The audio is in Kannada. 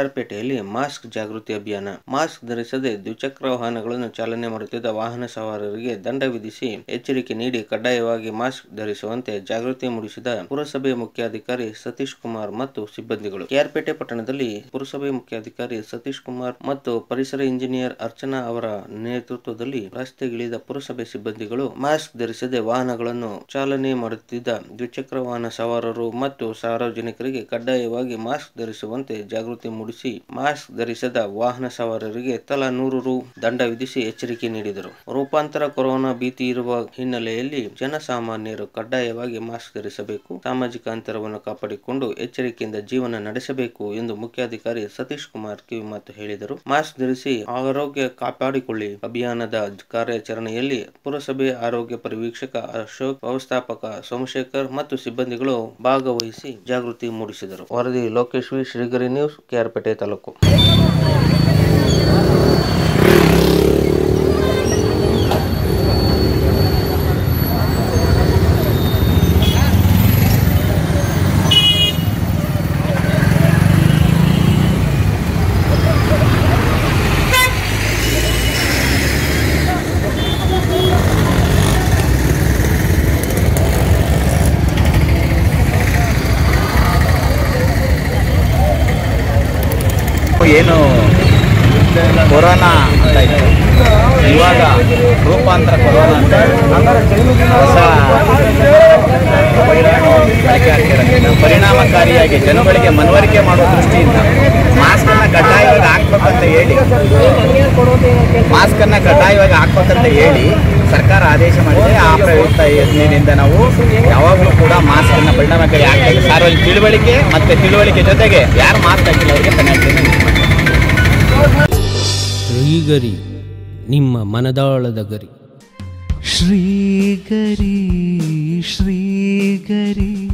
ಕೆಆರ್ಪೇಟೆಯಲ್ಲಿ ಮಾಸ್ಕ್ ಜಾಗೃತಿ ಅಭಿಯಾನ ಮಾಸ್ಕ್ ಧರಿಸದೆ ದ್ವಿಚಕ್ರ ವಾಹನಗಳನ್ನು ಚಾಲನೆ ಮಾಡುತ್ತಿದ್ದ ವಾಹನ ಸವಾರರಿಗೆ ದಂಡ ವಿಧಿಸಿ ಎಚ್ಚರಿಕೆ ನೀಡಿ ಕಡ್ಡಾಯವಾಗಿ ಮಾಸ್ಕ್ ಧರಿಸುವಂತೆ ಜಾಗೃತಿ ಮೂಡಿಸಿದ ಪುರಸಭೆ ಮುಖ್ಯಾಧಿಕಾರಿ ಸತೀಶ್ ಕುಮಾರ್ ಮತ್ತು ಸಿಬ್ಬಂದಿಗಳು ಕೆಆರ್ಪೇಟೆ ಪಟ್ಟಣದಲ್ಲಿ ಪುರಸಭೆ ಮುಖ್ಯಾಧಿಕಾರಿ ಸತೀಶ್ ಕುಮಾರ್ ಮತ್ತು ಪರಿಸರ ಇಂಜಿನಿಯರ್ ಅರ್ಚನಾ ಅವರ ನೇತೃತ್ವದಲ್ಲಿ ರಸ್ತೆಗಿಳಿದ ಪುರಸಭೆ ಸಿಬ್ಬಂದಿಗಳು ಮಾಸ್ಕ್ ಧರಿಸದೆ ವಾಹನಗಳನ್ನು ಚಾಲನೆ ಮಾಡುತ್ತಿದ್ದ ದ್ವಿಚಕ್ರ ವಾಹನ ಸವಾರರು ಮತ್ತು ಸಾರ್ವಜನಿಕರಿಗೆ ಕಡ್ಡಾಯವಾಗಿ ಮಾಸ್ಕ್ ಧರಿಸುವಂತೆ ಜಾಗೃತಿ ಮೂಡಿಸಿ ಮಾಸ್ಕ್ ಧರಿಸದ ವಾಹನ ಸವಾರರಿಗೆ ತಲಾ ನೂರು ರು ದಂಡ ವಿಧಿಸಿ ಎಚ್ಚರಿಕೆ ನೀಡಿದರು ರೂಪಾಂತರ ಕೊರೋನಾ ಭೀತಿ ಇರುವ ಹಿನ್ನೆಲೆಯಲ್ಲಿ ಜನಸಾಮಾನ್ಯರು ಕಡ್ಡಾಯವಾಗಿ ಮಾಸ್ಕ್ ಧರಿಸಬೇಕು ಸಾಮಾಜಿಕ ಅಂತರವನ್ನು ಕಾಪಾಡಿಕೊಂಡು ಎಚ್ಚರಿಕೆಯಿಂದ ಜೀವನ ನಡೆಸಬೇಕು ಎಂದು ಮುಖ್ಯಾಧಿಕಾರಿ ಸತೀಶ್ ಕುಮಾರ್ ಕಿವಿಮಾತು ಹೇಳಿದರು ಮಾಸ್ಕ್ ಧರಿಸಿ ಆರೋಗ್ಯ ಕಾಪಾಡಿಕೊಳ್ಳಿ ಅಭಿಯಾನದ ಕಾರ್ಯಾಚರಣೆಯಲ್ಲಿ ಪುರಸಭೆ ಆರೋಗ್ಯ ಪರಿವೀಕ್ಷಕ ಅಶೋಕ್ ವ್ಯವಸ್ಥಾಪಕ ಸೋಮಶೇಖರ್ ಮತ್ತು ಸಿಬ್ಬಂದಿಗಳು ಭಾಗವಹಿಸಿ ಜಾಗೃತಿ ಮೂಡಿಸಿದರು ವರದಿ ಲೋಕೇಶ್ ವಿ ಶ್ರೀಗರಿ ನ್ಯೂಸ್ ಕೆಆರ್ಪೇಟೆ ತಾಲೂಕು ಏನು ಕೊರೋನಾ ಅಂತ ಇತ್ತು ಇವಾಗ ರೂಪಾಂತರ ಕೊರೋನಾ ಅಂತ ಹೊಸ ವೈರಾಣು ಬಳಕೆ ಆಗ್ತಿರೋದ್ರಿಂದ ಪರಿಣಾಮಕಾರಿಯಾಗಿ ಜನಗಳಿಗೆ ಮನವರಿಕೆ ಮಾಡುವ ದೃಷ್ಟಿಯಿಂದ ಮಾಸ್ಕನ್ನು ಕಡ್ಡಾಯವಾಗಿ ಹಾಕ್ಬೇಕಂತ ಹೇಳಿ ಮಾಸ್ಕನ್ನು ಕಡ್ಡಾಯವಾಗಿ ಹಾಕ್ಬೇಕಂತ ಹೇಳಿ ಸರ್ಕಾರ ಆದೇಶ ಮಾಡಿದೆ ಆ ಪ್ರಯುಕ್ತ ನೀರಿನಿಂದ ನಾವು ಯಾವಾಗಲೂ ಕೂಡ ಮಾಸ್ಕನ್ನು ಪರಿಣಾಮಕಾರಿ ಹಾಕಬೇಕು ಸಾರ್ವಜನಿಕ ತಿಳುವಳಿಕೆ ಮತ್ತು ತಿಳುವಳಿಕೆ ಜೊತೆಗೆ ಯಾರು ಮಾಸ್ಕ್ ಹಾಕಿಲ್ಲ ಅವರಿಗೆ ಪೆನಾಲ್ಟಿಯನ್ನು ಶ್ರೀಗರಿ ನಿಮ್ಮ ಮನದಾಳದ ಗರಿ ಶ್ರೀಗರಿ ಶ್ರೀಗರಿ